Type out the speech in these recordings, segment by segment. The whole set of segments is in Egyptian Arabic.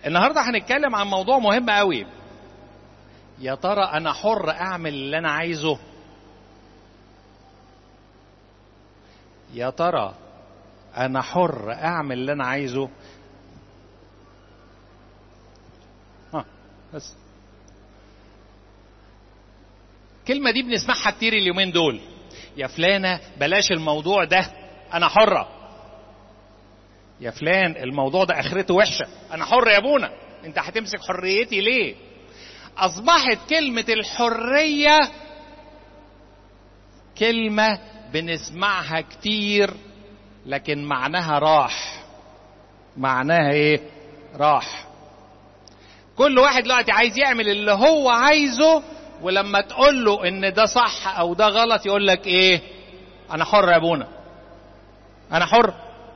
النهارده هنتكلم عن موضوع مهم قوي يا ترى انا حر اعمل اللي انا عايزه يا ترى انا حر اعمل اللي انا عايزه ها بس الكلمه دي بنسمعها كتير اليومين دول يا فلانه بلاش الموضوع ده انا حره يا فلان الموضوع ده اخرته وحشه انا حر يا ابونا انت هتمسك حريتي ليه اصبحت كلمه الحريه كلمه بنسمعها كتير لكن معناها راح معناها ايه راح كل واحد دلوقتي عايز يعمل اللي هو عايزه ولما تقول له ان ده صح او ده غلط يقول لك ايه انا حر يا ابونا انا حر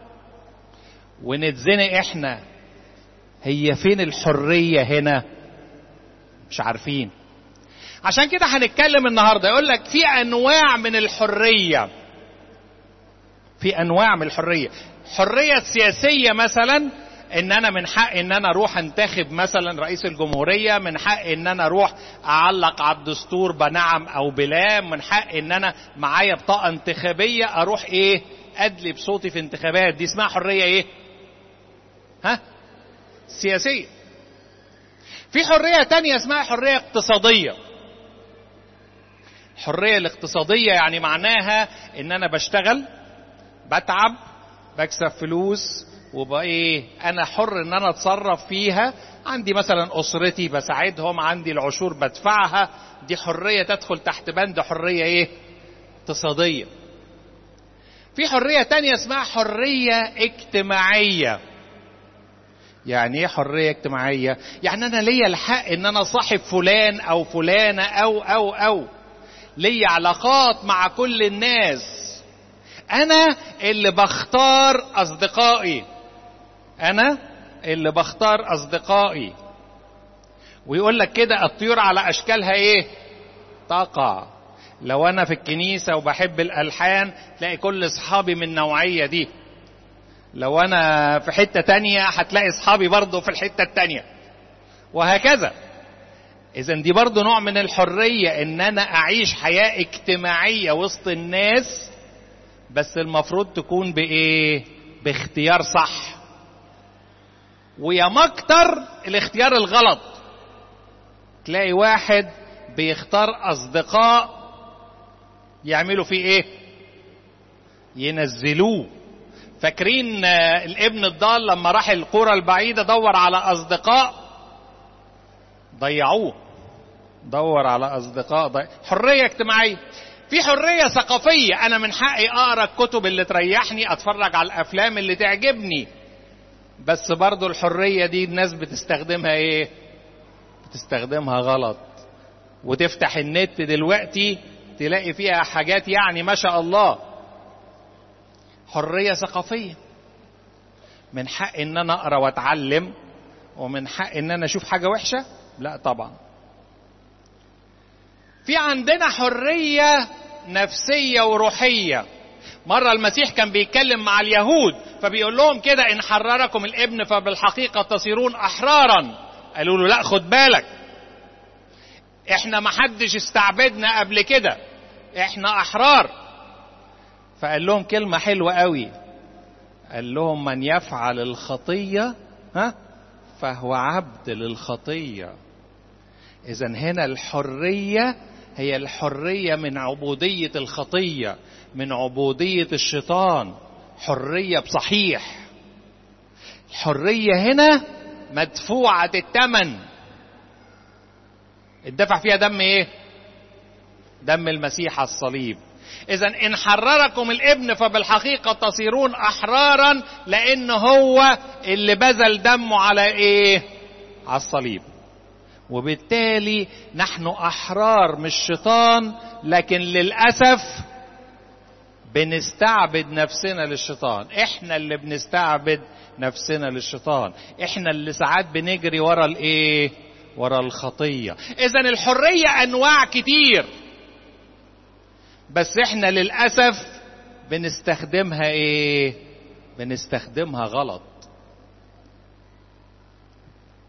ونتزنق احنا هي فين الحرية هنا مش عارفين عشان كده هنتكلم النهاردة يقول لك في انواع من الحرية في انواع من الحرية الحرية السياسية مثلا ان انا من حق ان انا اروح انتخب مثلا رئيس الجمهورية من حق ان انا اروح اعلق على الدستور بنعم او بلا من حق ان انا معايا بطاقة انتخابية اروح ايه ادلي بصوتي في انتخابات دي اسمها حرية ايه ها سياسية في حرية تانية اسمها حرية اقتصادية الحرية الاقتصادية يعني معناها ان انا بشتغل بتعب بكسب فلوس وبقى ايه انا حر ان انا اتصرف فيها عندي مثلا اسرتي بساعدهم عندي العشور بدفعها دي حرية تدخل تحت بند حرية ايه اقتصادية في حرية تانية اسمها حرية اجتماعية يعني ايه حرية اجتماعية يعني انا ليا الحق ان انا صاحب فلان او فلانة او او او ليا علاقات مع كل الناس انا اللي بختار اصدقائي انا اللي بختار اصدقائي ويقول لك كده الطيور على اشكالها ايه تقع لو انا في الكنيسة وبحب الالحان تلاقي كل اصحابي من النوعية دي لو انا في حتة تانية هتلاقي اصحابي برضه في الحتة التانية وهكذا اذا دي برضه نوع من الحرية ان انا اعيش حياة اجتماعية وسط الناس بس المفروض تكون بايه باختيار صح ويا مكتر الاختيار الغلط تلاقي واحد بيختار اصدقاء يعملوا فيه ايه ينزلوه فاكرين الابن الضال لما راح القرى البعيدة دور على أصدقاء ضيعوه دور على أصدقاء ضي... حرية اجتماعية في حرية ثقافية أنا من حقي أقرأ الكتب اللي تريحني أتفرج على الأفلام اللي تعجبني بس برضو الحرية دي الناس بتستخدمها إيه بتستخدمها غلط وتفتح النت دلوقتي تلاقي فيها حاجات يعني ما شاء الله حرية ثقافية من حق ان انا اقرا واتعلم ومن حق ان انا اشوف حاجة وحشة لا طبعا في عندنا حرية نفسية وروحية مرة المسيح كان بيتكلم مع اليهود فبيقول لهم كده إن حرركم الابن فبالحقيقة تصيرون أحرارا قالوا له لا خد بالك احنا ما حدش استعبدنا قبل كده احنا أحرار فقال لهم كلمة حلوة قوي قال لهم من يفعل الخطية ها فهو عبد للخطية إذا هنا الحرية هي الحرية من عبودية الخطية من عبودية الشيطان حرية بصحيح الحرية هنا مدفوعة الثمن الدفع فيها دم ايه دم المسيح على الصليب اذا ان حرركم الابن فبالحقيقة تصيرون احرارا لان هو اللي بذل دمه على ايه على الصليب وبالتالي نحن احرار من الشيطان لكن للاسف بنستعبد نفسنا للشيطان احنا اللي بنستعبد نفسنا للشيطان احنا اللي ساعات بنجري ورا الايه ورا الخطيه اذا الحريه انواع كتير بس احنا للاسف بنستخدمها ايه بنستخدمها غلط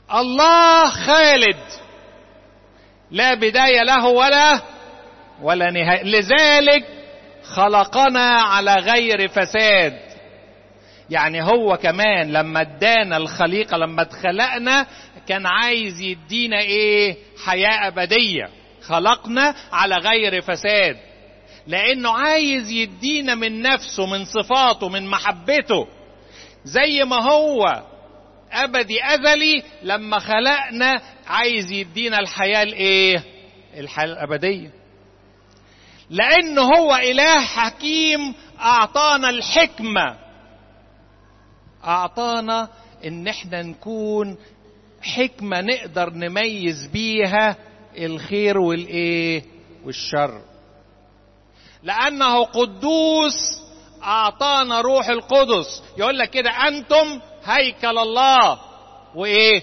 الله خالد لا بداية له ولا ولا نهاية لذلك خلقنا على غير فساد يعني هو كمان لما ادانا الخليقة لما اتخلقنا كان عايز يدينا ايه حياة ابدية خلقنا على غير فساد لانه عايز يدينا من نفسه من صفاته من محبته زي ما هو ابدي ازلي لما خلقنا عايز يدينا الحياة الايه الحياة الابدية لانه هو اله حكيم اعطانا الحكمه اعطانا ان احنا نكون حكمة نقدر نميز بيها الخير والايه والشر لانه قدوس اعطانا روح القدس يقول لك كده انتم هيكل الله وايه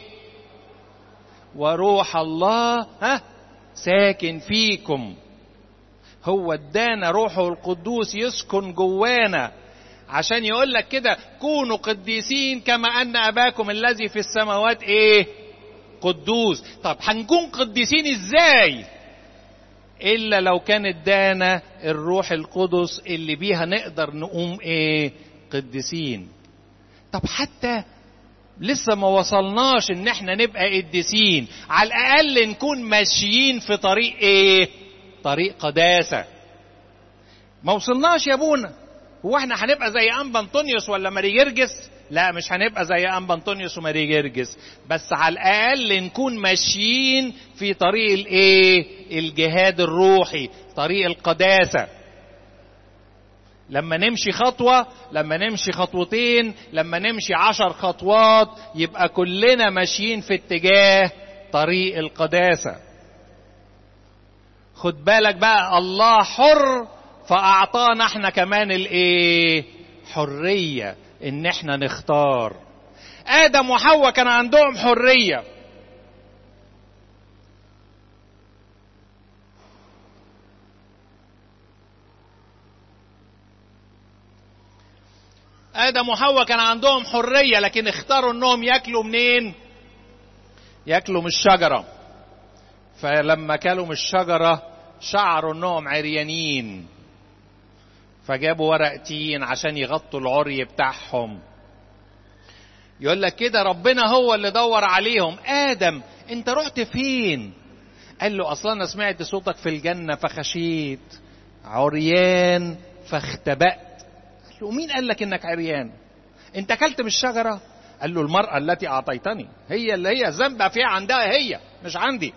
وروح الله ها ساكن فيكم هو ادانا روحه القدوس يسكن جوانا عشان يقول لك كده كونوا قديسين كما ان اباكم الذي في السماوات ايه قدوس طب هنكون قديسين ازاي الا لو كان ادانا الروح القدس اللي بيها نقدر نقوم ايه قديسين طب حتى لسه ما وصلناش ان احنا نبقى قديسين على الاقل نكون ماشيين في طريق ايه طريق قداسه ما وصلناش يا ابونا هو احنا هنبقى زي انبا انطونيوس ولا ماري جرجس لا مش هنبقى زي انبا انطونيوس وماري جرجس بس على الاقل نكون ماشيين في طريق الايه الجهاد الروحي طريق القداسه لما نمشي خطوة لما نمشي خطوتين لما نمشي عشر خطوات يبقى كلنا ماشيين في اتجاه طريق القداسة خد بالك بقى الله حر فأعطانا احنا كمان الايه حرية ان احنا نختار آدم وحواء كان عندهم حرية آدم وحواء كان عندهم حرية لكن اختاروا انهم ياكلوا منين؟ ياكلوا من الشجرة. فلما كلوا من الشجرة شعروا انهم عريانين. فجابوا ورق تين عشان يغطوا العري بتاعهم. يقول لك كده ربنا هو اللي دور عليهم، آدم أنت رحت فين؟ قال له أصلا أنا سمعت صوتك في الجنة فخشيت. عريان فاختبأت. له مين قال لك انك عريان انت اكلت من الشجره قال له المراه التي اعطيتني هي اللي هي ذنب فيها عندها هي مش عندي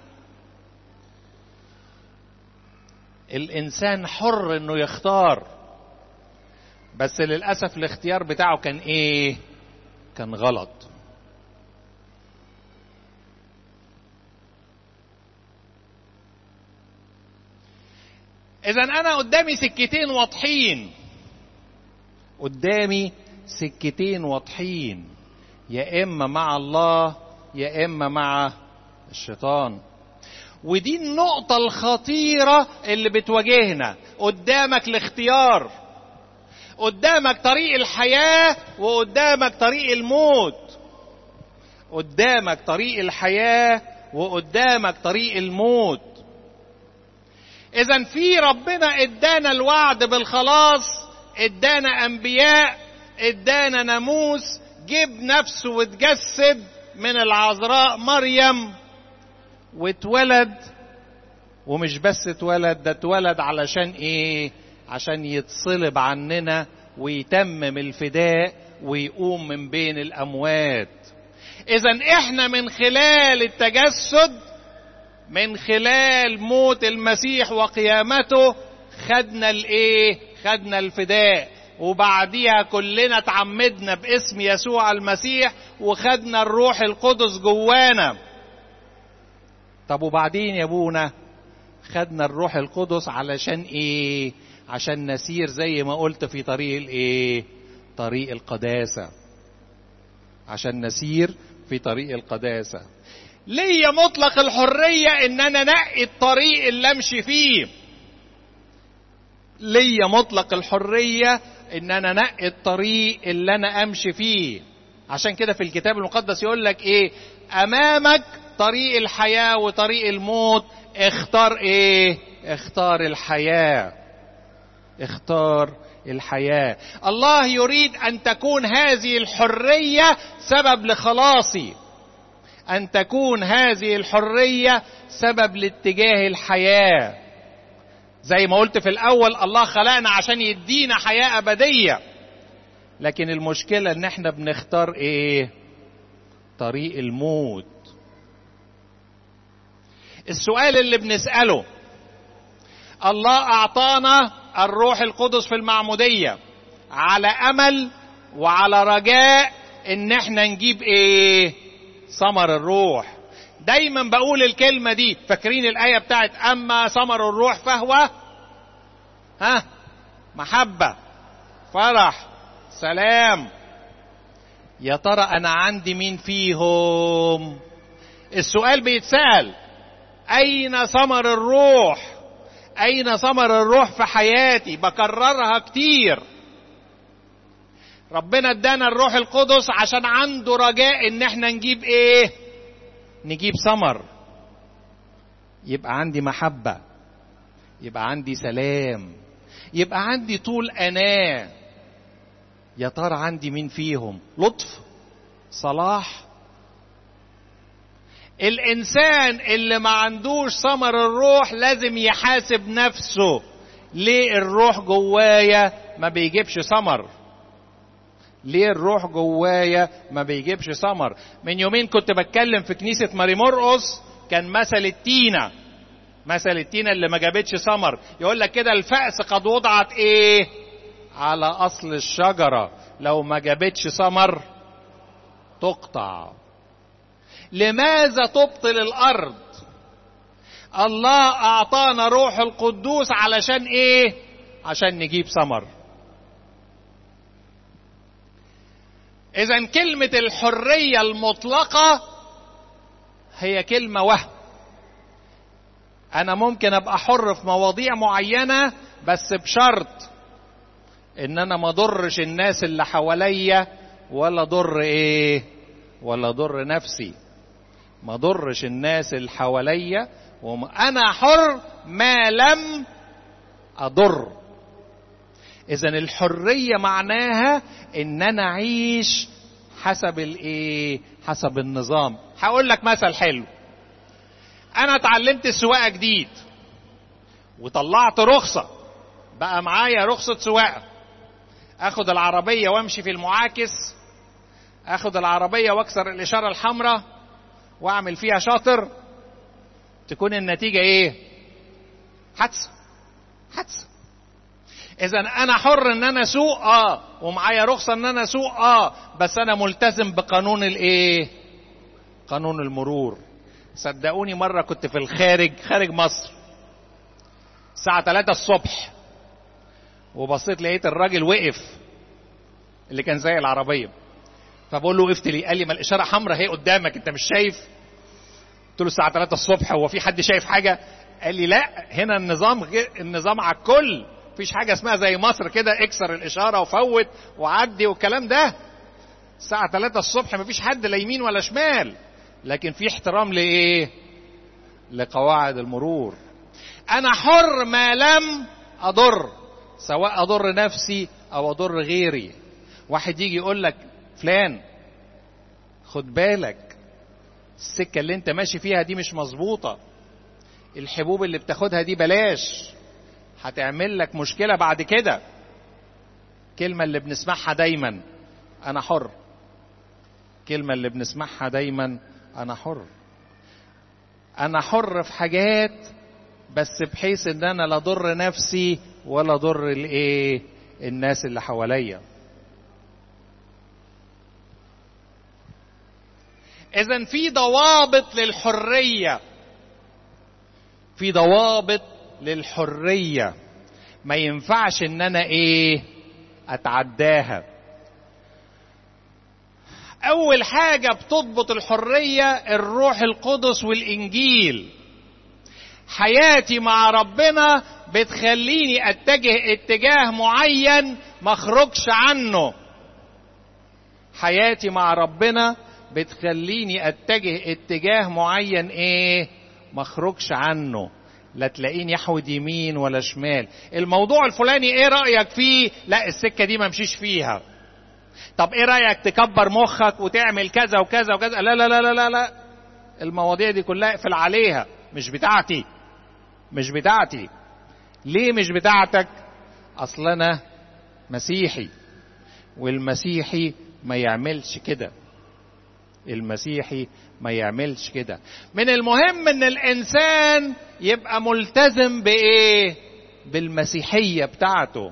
الانسان حر انه يختار بس للاسف الاختيار بتاعه كان ايه كان غلط اذا انا قدامي سكتين واضحين قدامي سكتين واضحين يا اما مع الله يا اما مع الشيطان ودي النقطة الخطيرة اللي بتواجهنا قدامك الاختيار قدامك طريق الحياة وقدامك طريق الموت قدامك طريق الحياة وقدامك طريق الموت اذا في ربنا ادانا الوعد بالخلاص ادانا انبياء ادانا ناموس جيب نفسه واتجسد من العذراء مريم واتولد ومش بس اتولد ده اتولد علشان ايه عشان يتصلب عننا ويتمم الفداء ويقوم من بين الاموات اذا احنا من خلال التجسد من خلال موت المسيح وقيامته خدنا الايه خدنا الفداء وبعديها كلنا اتعمدنا باسم يسوع المسيح وخدنا الروح القدس جوانا طب وبعدين يا ابونا خدنا الروح القدس علشان ايه عشان نسير زي ما قلت في طريق الايه طريق القداسه عشان نسير في طريق القداسه ليا مطلق الحريه ان انا انقي الطريق اللي امشي فيه ليا مطلق الحريه ان انا انقي الطريق اللي انا امشي فيه عشان كده في الكتاب المقدس يقول لك ايه امامك طريق الحياة وطريق الموت اختار ايه اختار الحياة اختار الحياة الله يريد ان تكون هذه الحرية سبب لخلاصي ان تكون هذه الحرية سبب لاتجاه الحياة زي ما قلت في الاول الله خلقنا عشان يدينا حياة ابدية لكن المشكلة ان احنا بنختار ايه طريق الموت السؤال اللي بنسأله الله اعطانا الروح القدس في المعمودية على امل وعلى رجاء ان احنا نجيب ايه ثمر الروح دايما بقول الكلمة دي فاكرين الآية بتاعت أما ثمر الروح فهو ها محبة فرح سلام يا ترى أنا عندي مين فيهم السؤال بيتسأل أين ثمر الروح أين ثمر الروح في حياتي بكررها كتير ربنا ادانا الروح القدس عشان عنده رجاء ان احنا نجيب ايه نجيب ثمر يبقى عندي محبة يبقى عندي سلام يبقى عندي طول أناة يا ترى عندي مين فيهم لطف صلاح الإنسان اللي ما عندوش ثمر الروح لازم يحاسب نفسه ليه الروح جوايا ما بيجيبش ثمر ليه الروح جوايا ما بيجيبش ثمر من يومين كنت بتكلم في كنيسة ماري مرقس كان مثل التينة مثل التينة اللي ما جابتش ثمر يقول لك كده الفأس قد وضعت ايه على اصل الشجرة لو ما جابتش ثمر تقطع لماذا تبطل الارض الله اعطانا روح القدوس علشان ايه عشان نجيب ثمر اذا كلمه الحريه المطلقه هي كلمه وهم انا ممكن ابقى حر في مواضيع معينه بس بشرط ان انا ما ضرش الناس اللي حواليا ولا ضر ايه ولا ضر نفسي ما ضرش الناس اللي حواليا وانا حر ما لم اضر اذا الحريه معناها ان انا اعيش حسب الايه حسب النظام هقول لك مثل حلو انا اتعلمت السواقه جديد وطلعت رخصه بقى معايا رخصه سواقه اخد العربيه وامشي في المعاكس اخد العربيه واكسر الاشاره الحمراء واعمل فيها شاطر تكون النتيجه ايه حادثه حادثه اذا انا حر ان انا اسوق اه ومعايا رخصه ان انا اسوق اه بس انا ملتزم بقانون الايه قانون المرور صدقوني مره كنت في الخارج خارج مصر الساعه 3 الصبح وبصيت لقيت الراجل وقف اللي كان زي العربيه فبقول له وقفت ليه قال لي ما الاشاره حمراء هي قدامك انت مش شايف قلت له الساعه 3 الصبح هو في حد شايف حاجه قال لي لا هنا النظام غير النظام على الكل مفيش حاجه اسمها زي مصر كده اكسر الاشاره وفوت وعدي والكلام ده الساعه 3 الصبح مفيش حد لا يمين ولا شمال لكن في احترام لايه لقواعد المرور انا حر ما لم اضر سواء اضر نفسي او اضر غيري واحد يجي يقول لك فلان خد بالك السكه اللي انت ماشي فيها دي مش مظبوطه الحبوب اللي بتاخدها دي بلاش هتعمل لك مشكله بعد كده كلمه اللي بنسمعها دايما انا حر كلمه اللي بنسمعها دايما انا حر انا حر في حاجات بس بحيث ان انا لا ضر نفسي ولا ضر الايه الناس اللي حواليا اذا في ضوابط للحريه في ضوابط للحريه ما ينفعش ان انا ايه اتعداها اول حاجه بتضبط الحريه الروح القدس والانجيل حياتي مع ربنا بتخليني اتجه اتجاه معين ما اخرجش عنه حياتي مع ربنا بتخليني اتجه اتجاه معين ايه مخرجش عنه لا تلاقيني يحود يمين ولا شمال الموضوع الفلاني ايه رأيك فيه لا السكة دي ما مشيش فيها طب ايه رأيك تكبر مخك وتعمل كذا وكذا وكذا لا لا لا لا لا, لا. المواضيع دي كلها اقفل عليها مش بتاعتي مش بتاعتي ليه مش بتاعتك اصل انا مسيحي والمسيحي ما يعملش كده المسيحي ما يعملش كده من المهم ان الانسان يبقى ملتزم بايه بالمسيحية بتاعته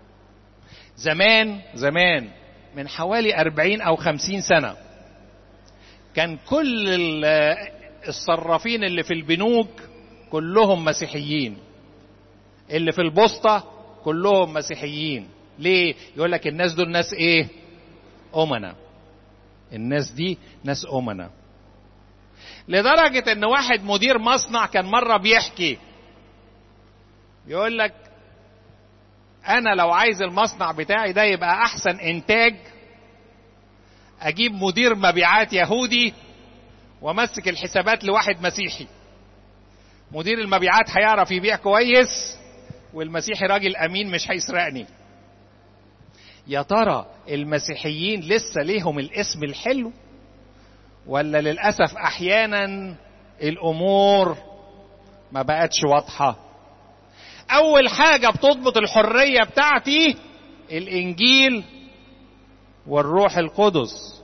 زمان زمان من حوالي أربعين أو خمسين سنة كان كل الصرافين اللي في البنوك كلهم مسيحيين اللي في البوسطة كلهم مسيحيين ليه يقول لك الناس دول ناس ايه أمنا الناس دي ناس أمنا لدرجة ان واحد مدير مصنع كان مرة بيحكي يقول لك انا لو عايز المصنع بتاعي ده يبقى احسن انتاج اجيب مدير مبيعات يهودي وامسك الحسابات لواحد مسيحي مدير المبيعات هيعرف يبيع كويس والمسيحي راجل امين مش هيسرقني يا ترى المسيحيين لسه ليهم الاسم الحلو ولا للاسف احيانا الامور ما بقتش واضحه اول حاجه بتضبط الحريه بتاعتي الانجيل والروح القدس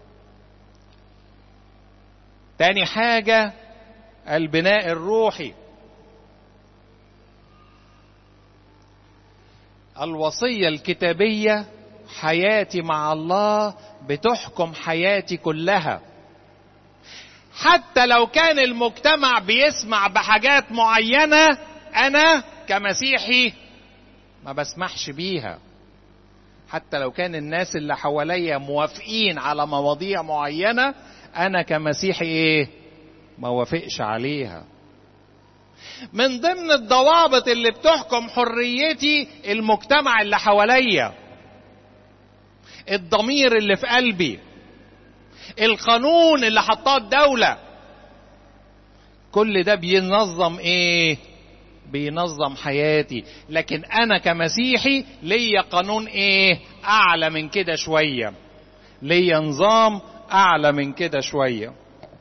تاني حاجه البناء الروحي الوصيه الكتابيه حياتي مع الله بتحكم حياتي كلها حتى لو كان المجتمع بيسمع بحاجات معينه انا كمسيحي ما بسمحش بيها حتى لو كان الناس اللي حواليا موافقين على مواضيع معينه انا كمسيحي ايه ما وافقش عليها من ضمن الضوابط اللي بتحكم حريتي المجتمع اللي حواليا الضمير اللي في قلبي القانون اللي حطاه الدولة كل ده بينظم ايه بينظم حياتي لكن انا كمسيحي ليا قانون ايه اعلى من كده شوية ليا نظام اعلى من كده شوية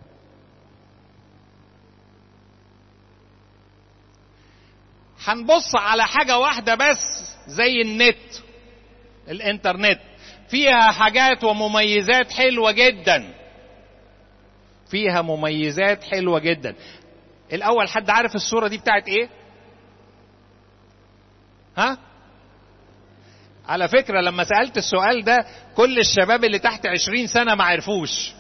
هنبص على حاجة واحدة بس زي النت الانترنت فيها حاجات ومميزات حلوة جدا فيها مميزات حلوة جدا الأول حد عارف الصورة دي بتاعت إيه؟ ها؟ على فكرة لما سألت السؤال ده كل الشباب اللي تحت عشرين سنة ما عرفوش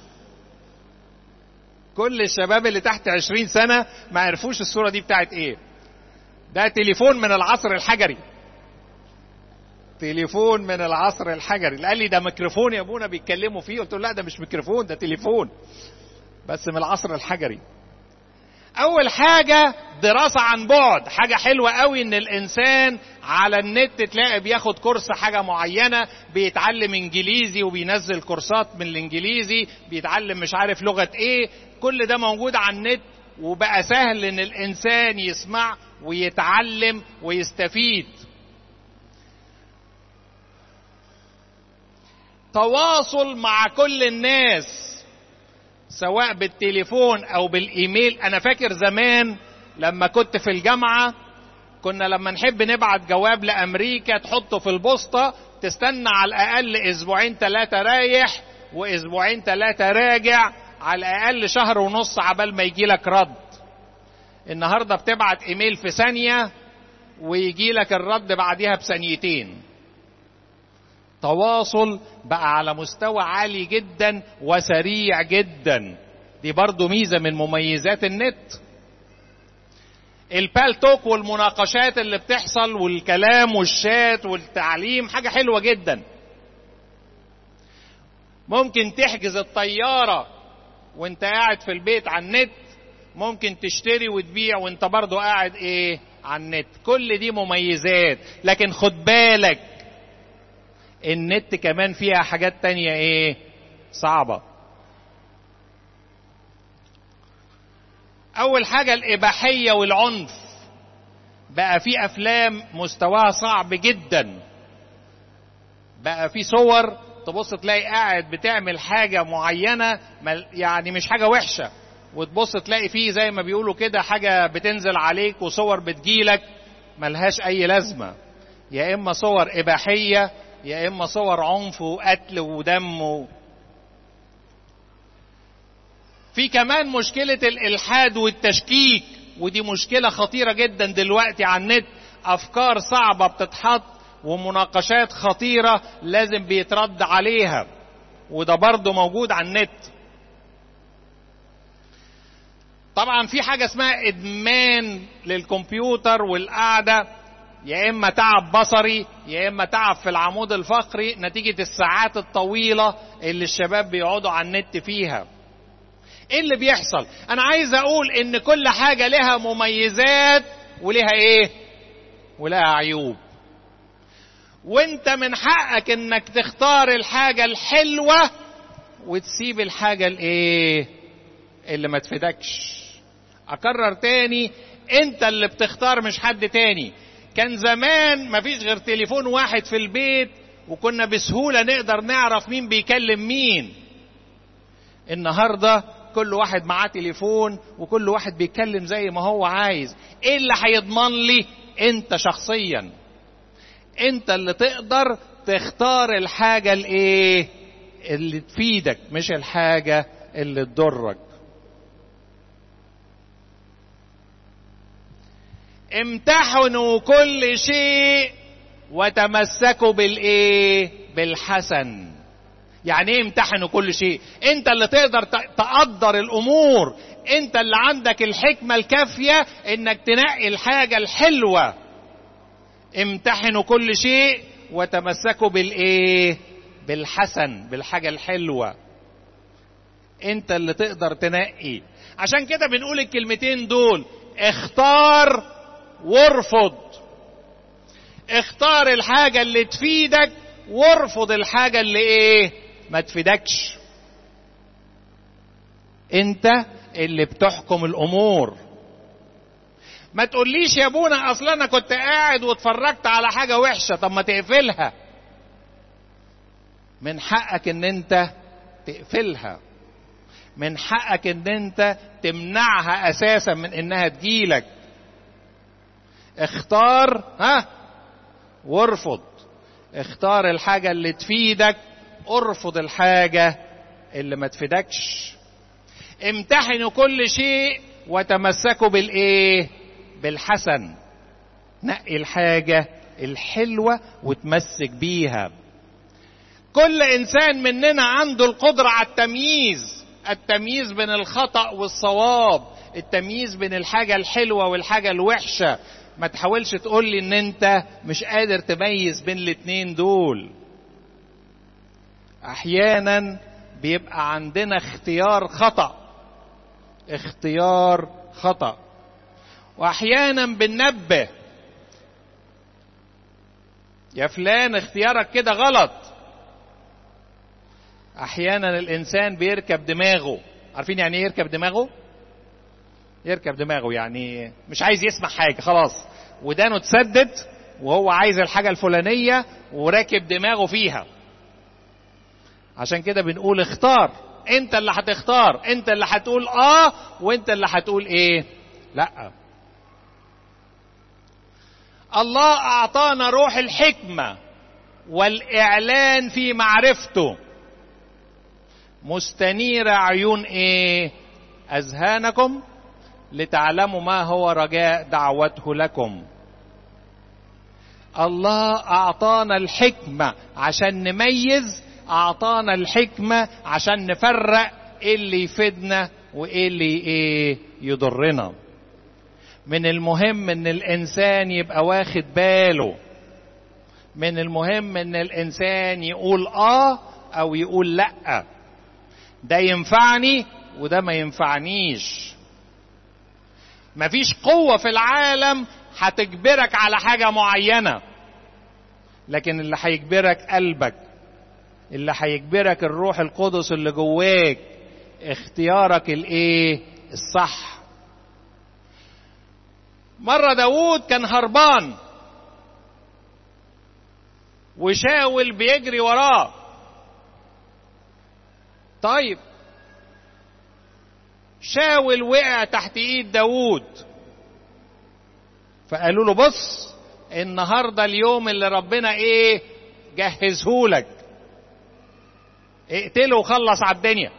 كل الشباب اللي تحت عشرين سنة ما عرفوش الصورة دي بتاعت إيه ده تليفون من العصر الحجري تليفون من العصر الحجري قال لي ده ميكروفون يا ابونا بيتكلموا فيه قلت له لا ده مش ميكروفون ده تليفون بس من العصر الحجري اول حاجه دراسه عن بعد حاجه حلوه قوي ان الانسان على النت تلاقي بياخد كورس حاجه معينه بيتعلم انجليزي وبينزل كورسات من الانجليزي بيتعلم مش عارف لغه ايه كل ده موجود على النت وبقى سهل ان الانسان يسمع ويتعلم ويستفيد تواصل مع كل الناس سواء بالتليفون او بالايميل انا فاكر زمان لما كنت في الجامعه كنا لما نحب نبعت جواب لامريكا تحطه في البوسطه تستنى على الاقل اسبوعين ثلاثه رايح واسبوعين ثلاثه راجع على الاقل شهر ونص عبال ما يجي لك رد النهارده بتبعت ايميل في ثانيه ويجي لك الرد بعديها بثانيتين تواصل بقى على مستوى عالي جدا وسريع جدا دي برضو ميزة من مميزات النت البالتوك والمناقشات اللي بتحصل والكلام والشات والتعليم حاجة حلوة جدا ممكن تحجز الطيارة وانت قاعد في البيت على النت ممكن تشتري وتبيع وانت برضو قاعد ايه على النت كل دي مميزات لكن خد بالك النت كمان فيها حاجات تانية ايه صعبة اول حاجة الاباحية والعنف بقى في افلام مستواها صعب جدا بقى في صور تبص تلاقي قاعد بتعمل حاجة معينة يعني مش حاجة وحشة وتبص تلاقي فيه زي ما بيقولوا كده حاجة بتنزل عليك وصور بتجيلك ملهاش أي لازمة يا إما صور إباحية يا إما صور عنف وقتل ودم و... في كمان مشكلة الإلحاد والتشكيك ودي مشكلة خطيرة جدا دلوقتي على النت أفكار صعبة بتتحط ومناقشات خطيرة لازم بيترد عليها وده برضه موجود على النت طبعا في حاجة اسمها إدمان للكمبيوتر والقعدة يا إما تعب بصري يا إما تعب في العمود الفقري نتيجة الساعات الطويلة اللي الشباب بيقعدوا على النت فيها ايه اللي بيحصل انا عايز اقول ان كل حاجة لها مميزات ولها ايه ولها عيوب وانت من حقك انك تختار الحاجة الحلوة وتسيب الحاجة الايه اللي ما تفيدكش اكرر تاني انت اللي بتختار مش حد تاني كان زمان مفيش غير تليفون واحد في البيت وكنا بسهولة نقدر نعرف مين بيكلم مين النهاردة كل واحد معاه تليفون وكل واحد بيتكلم زي ما هو عايز ايه اللي هيضمن لي انت شخصيا انت اللي تقدر تختار الحاجة الايه اللي تفيدك مش الحاجة اللي تضرك امتحنوا كل شيء وتمسكوا بالايه بالحسن يعني ايه امتحنوا كل شيء انت اللي تقدر تقدر الامور انت اللي عندك الحكمة الكافية انك تنقي الحاجة الحلوة امتحنوا كل شيء وتمسكوا بالايه بالحسن بالحاجة الحلوة انت اللي تقدر تنقي عشان كده بنقول الكلمتين دول اختار وارفض اختار الحاجة اللي تفيدك وارفض الحاجة اللي ايه ما تفيدكش انت اللي بتحكم الامور ما تقوليش يا ابونا اصل انا كنت قاعد واتفرجت على حاجه وحشه طب ما تقفلها من حقك ان انت تقفلها من حقك ان انت تمنعها اساسا من انها تجيلك اختار ها وارفض اختار الحاجة اللي تفيدك ارفض الحاجة اللي ما تفيدكش امتحنوا كل شيء وتمسكوا بالايه بالحسن نقي الحاجة الحلوة وتمسك بيها كل انسان مننا عنده القدرة على التمييز التمييز بين الخطأ والصواب التمييز بين الحاجة الحلوة والحاجة الوحشة ما تحاولش تقول لي ان انت مش قادر تميز بين الاتنين دول احيانا بيبقى عندنا اختيار خطأ اختيار خطأ واحيانا بننبه يا فلان اختيارك كده غلط احيانا الانسان بيركب دماغه عارفين يعني ايه يركب دماغه يركب دماغه يعني مش عايز يسمع حاجه خلاص ودانه اتسدد وهو عايز الحاجه الفلانيه وراكب دماغه فيها عشان كده بنقول اختار انت اللي هتختار انت اللي هتقول اه وانت اللي هتقول ايه لا الله اعطانا روح الحكمه والاعلان في معرفته مستنير عيون ايه اذهانكم لتعلموا ما هو رجاء دعوته لكم الله اعطانا الحكمه عشان نميز اعطانا الحكمه عشان نفرق ايه اللي يفيدنا وايه اللي ايه يضرنا من المهم ان الانسان يبقى واخد باله من المهم ان الانسان يقول اه او يقول لا ده ينفعني وده ما ينفعنيش مفيش قوة في العالم هتجبرك على حاجة معينة لكن اللي هيجبرك قلبك اللي هيجبرك الروح القدس اللي جواك اختيارك الايه الصح مرة داوود كان هربان وشاول بيجري وراه طيب شاول وقع تحت ايد داوود فقالوا له بص النهارده اليوم اللي ربنا ايه جهزهولك اقتله وخلص على الدنيا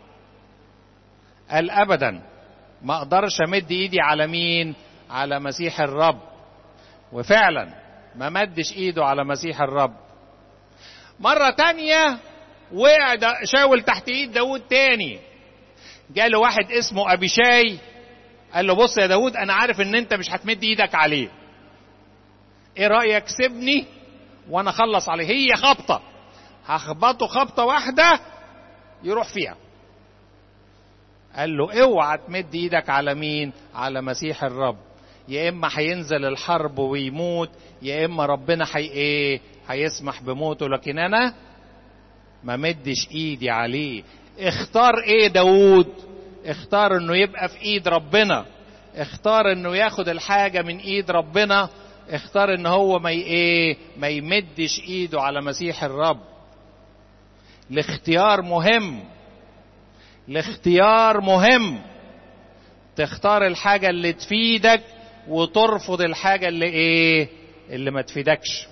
قال ابدا ما اقدرش امد ايدي على مين على مسيح الرب وفعلا ما مدش ايده على مسيح الرب مرة تانية وقع شاول تحت ايد داود تاني جاله واحد اسمه ابيشاي قال له بص يا داود انا عارف ان انت مش هتمد ايدك عليه ايه رايك سيبني وانا اخلص عليه هي خبطه هخبطه خبطه واحده يروح فيها قال له اوعى تمد ايدك على مين على مسيح الرب يا اما هينزل الحرب ويموت يا اما ربنا حي ايه هيسمح بموته لكن انا ما مدش ايدي عليه اختار ايه داود اختار انه يبقى في ايد ربنا اختار انه ياخد الحاجه من ايد ربنا اختار ان هو ما ايه ما يمدش ايده على مسيح الرب الاختيار مهم الاختيار مهم تختار الحاجه اللي تفيدك وترفض الحاجه اللي ايه اللي ما تفيدكش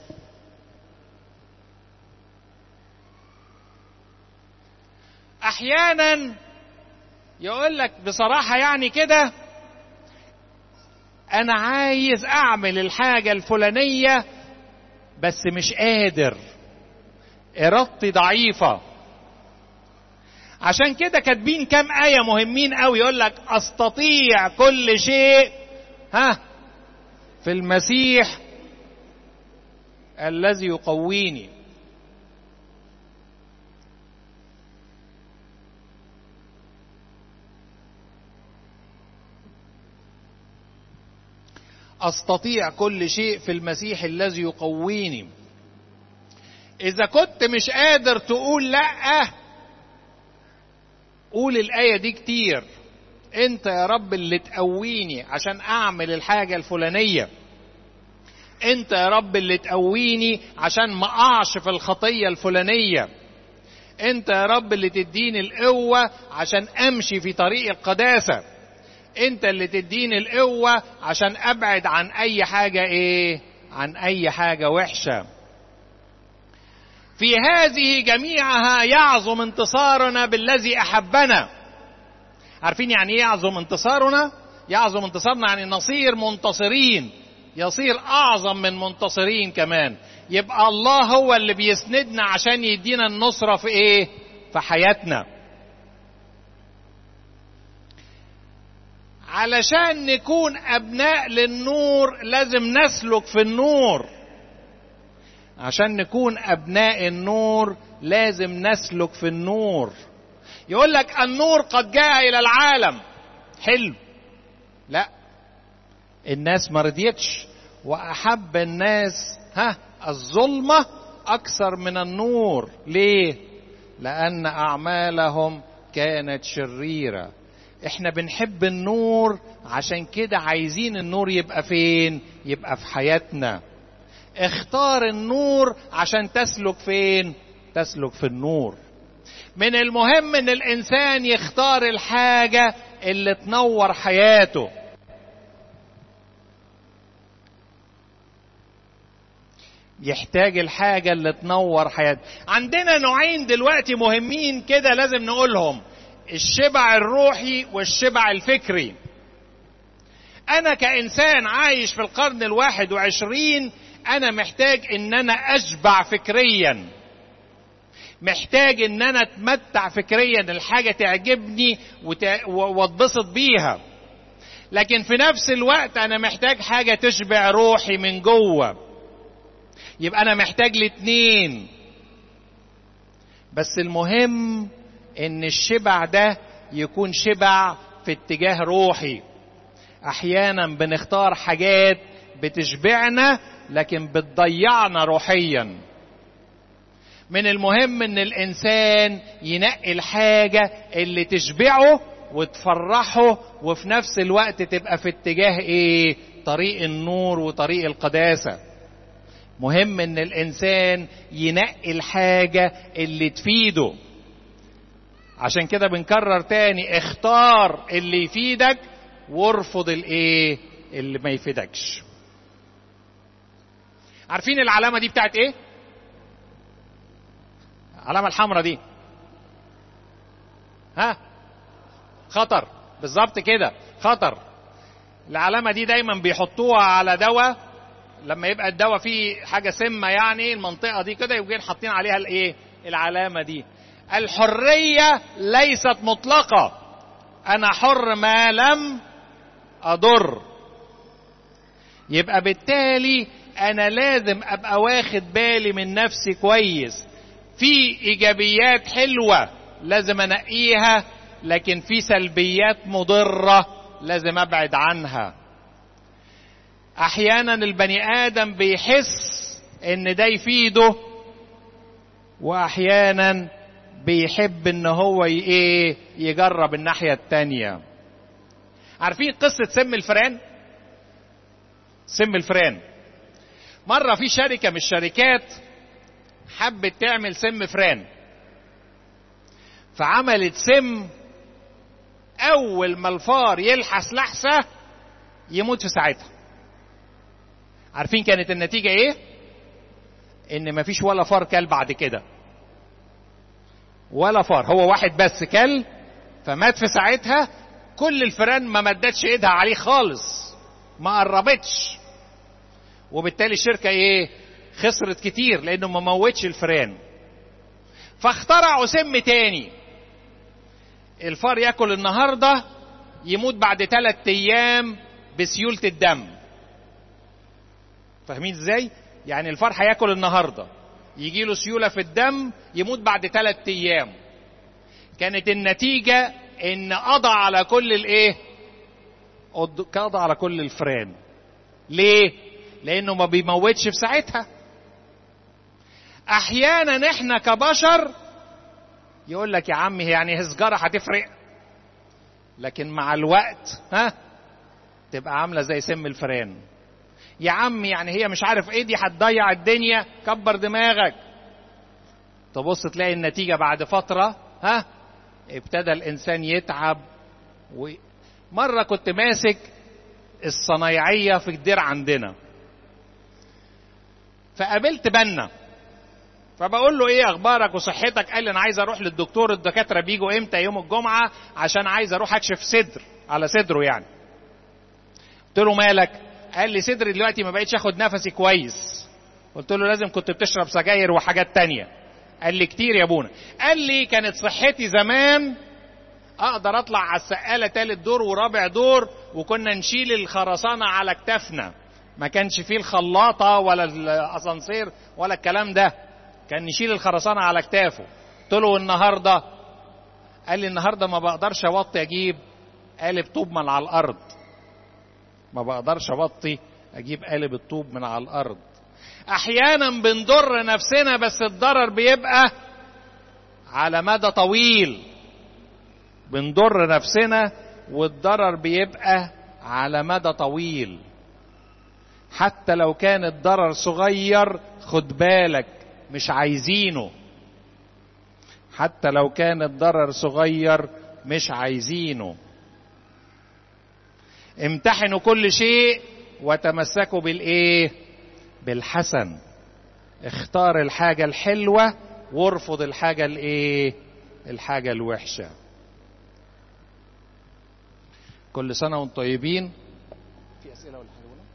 احيانا يقول لك بصراحه يعني كده انا عايز اعمل الحاجه الفلانيه بس مش قادر ارادتي ضعيفه عشان كده كاتبين كام ايه مهمين قوي يقول لك استطيع كل شيء ها في المسيح الذي يقويني استطيع كل شيء في المسيح الذي يقويني اذا كنت مش قادر تقول لا قول الايه دي كتير انت يا رب اللي تقويني عشان اعمل الحاجه الفلانيه انت يا رب اللي تقويني عشان ما اقعش في الخطيه الفلانيه انت يا رب اللي تديني القوه عشان امشي في طريق القداسه انت اللي تديني القوة عشان ابعد عن اي حاجة ايه عن اي حاجة وحشة في هذه جميعها يعظم انتصارنا بالذي احبنا عارفين يعني ايه يعظم انتصارنا يعظم انتصارنا يعني نصير منتصرين يصير اعظم من منتصرين كمان يبقى الله هو اللي بيسندنا عشان يدينا النصرة في ايه في حياتنا علشان نكون ابناء للنور لازم نسلك في النور عشان نكون ابناء النور لازم نسلك في النور يقول لك النور قد جاء الى العالم حلو لا الناس ما رضيتش واحب الناس ها الظلمه اكثر من النور ليه لان اعمالهم كانت شريره احنا بنحب النور عشان كده عايزين النور يبقى فين يبقى في حياتنا اختار النور عشان تسلك فين تسلك في النور من المهم ان الانسان يختار الحاجه اللي تنور حياته يحتاج الحاجة اللي تنور حياته عندنا نوعين دلوقتي مهمين كده لازم نقولهم الشبع الروحي والشبع الفكري انا كانسان عايش في القرن الواحد وعشرين انا محتاج ان انا اشبع فكريا محتاج ان انا اتمتع فكريا الحاجة تعجبني واتبسط بيها لكن في نفس الوقت انا محتاج حاجة تشبع روحي من جوه يبقى انا محتاج الاتنين بس المهم ان الشبع ده يكون شبع في اتجاه روحي احيانا بنختار حاجات بتشبعنا لكن بتضيعنا روحيا من المهم ان الانسان ينقي الحاجه اللي تشبعه وتفرحه وفي نفس الوقت تبقى في اتجاه ايه طريق النور وطريق القداسه مهم ان الانسان ينقي الحاجه اللي تفيده عشان كده بنكرر تاني اختار اللي يفيدك وارفض الايه اللي ما يفيدكش عارفين العلامه دي بتاعت ايه العلامه الحمراء دي ها خطر بالظبط كده خطر العلامه دي دايما بيحطوها على دواء لما يبقى الدواء فيه حاجه سمه يعني المنطقه دي كده يبقوا حاطين عليها الايه العلامه دي الحريه ليست مطلقه انا حر ما لم اضر يبقى بالتالي انا لازم ابقى واخد بالي من نفسي كويس في ايجابيات حلوه لازم انقيها لكن في سلبيات مضره لازم ابعد عنها احيانا البني ادم بيحس ان ده يفيده واحيانا بيحب ان هو ايه يجرب الناحيه التانيه عارفين قصه سم الفئران سم الفئران مره في شركه من الشركات حبت تعمل سم فران فعملت سم اول ما الفار يلحس لحسه يموت في ساعتها عارفين كانت النتيجه ايه ان مفيش ولا فار كل بعد كده ولا فار هو واحد بس كل فمات في ساعتها كل الفئران ما مدتش ايدها عليه خالص ما قربتش وبالتالي الشركه ايه خسرت كتير لانه ما موتش الفئران فاخترعوا سم تاني الفار ياكل النهارده يموت بعد ثلاث ايام بسيوله الدم فاهمين ازاي يعني الفار هياكل النهارده يجي له سيوله في الدم يموت بعد ثلاث ايام كانت النتيجه ان قضى على كل الايه قضى على كل الفئران ليه لانه ما بيموتش في ساعتها احيانا احنا كبشر يقول لك يا عمي يعني سجاره هتفرق لكن مع الوقت ها تبقى عامله زي سم الفئران يا عم يعني هي مش عارف ايه دي هتضيع الدنيا كبر دماغك تبص تلاقي النتيجه بعد فتره ها ابتدى الانسان يتعب و... مره كنت ماسك الصنايعيه في الدير عندنا فقابلت بنا فبقول له ايه اخبارك وصحتك قال لي انا عايز اروح للدكتور الدكاتره بيجوا امتى يوم الجمعه عشان عايز اروح اكشف صدر على صدره يعني قلت له مالك قال لي صدري دلوقتي ما بقتش اخد نفسي كويس قلت له لازم كنت بتشرب سجاير وحاجات تانية قال لي كتير يا ابونا قال لي كانت صحتي زمان اقدر اطلع على السقاله تالت دور ورابع دور وكنا نشيل الخرسانه على كتافنا ما كانش فيه الخلاطه ولا الاسانسير ولا الكلام ده كان نشيل الخرسانه على كتافه قلت له النهارده قال لي النهارده ما بقدرش اوطي اجيب قالب طوب من على الارض ما بقدرش اوطي اجيب قالب الطوب من على الارض احيانا بنضر نفسنا بس الضرر بيبقى على مدى طويل بنضر نفسنا والضرر بيبقى على مدى طويل حتى لو كان الضرر صغير خد بالك مش عايزينه حتى لو كان الضرر صغير مش عايزينه امتحنوا كل شيء وتمسكوا بالايه بالحسن اختار الحاجة الحلوة وارفض الحاجة الايه الحاجة الوحشة كل سنة وانتم طيبين في أسئلة ولا حاجة ولا؟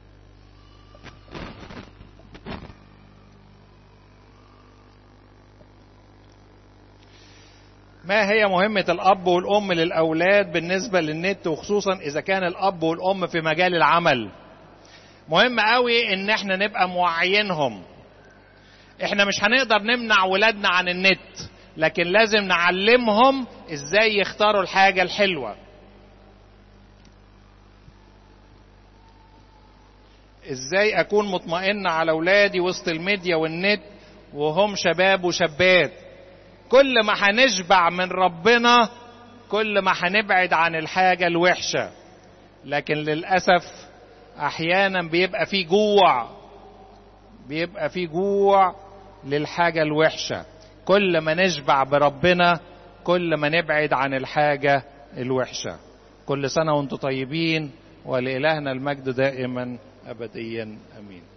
ما هي مهمة الأب والأم للأولاد بالنسبة للنت وخصوصا إذا كان الأب والأم في مجال العمل مهم قوي إن احنا نبقى موعيينهم احنا مش هنقدر نمنع ولادنا عن النت لكن لازم نعلمهم ازاي يختاروا الحاجة الحلوة ازاي اكون مطمئن على اولادي وسط الميديا والنت وهم شباب وشابات كل ما هنشبع من ربنا كل ما هنبعد عن الحاجة الوحشة لكن للأسف أحيانا بيبقى في جوع بيبقى في جوع للحاجة الوحشة كل ما نشبع بربنا كل ما نبعد عن الحاجة الوحشة كل سنة وانتم طيبين ولإلهنا المجد دائما أبديا أمين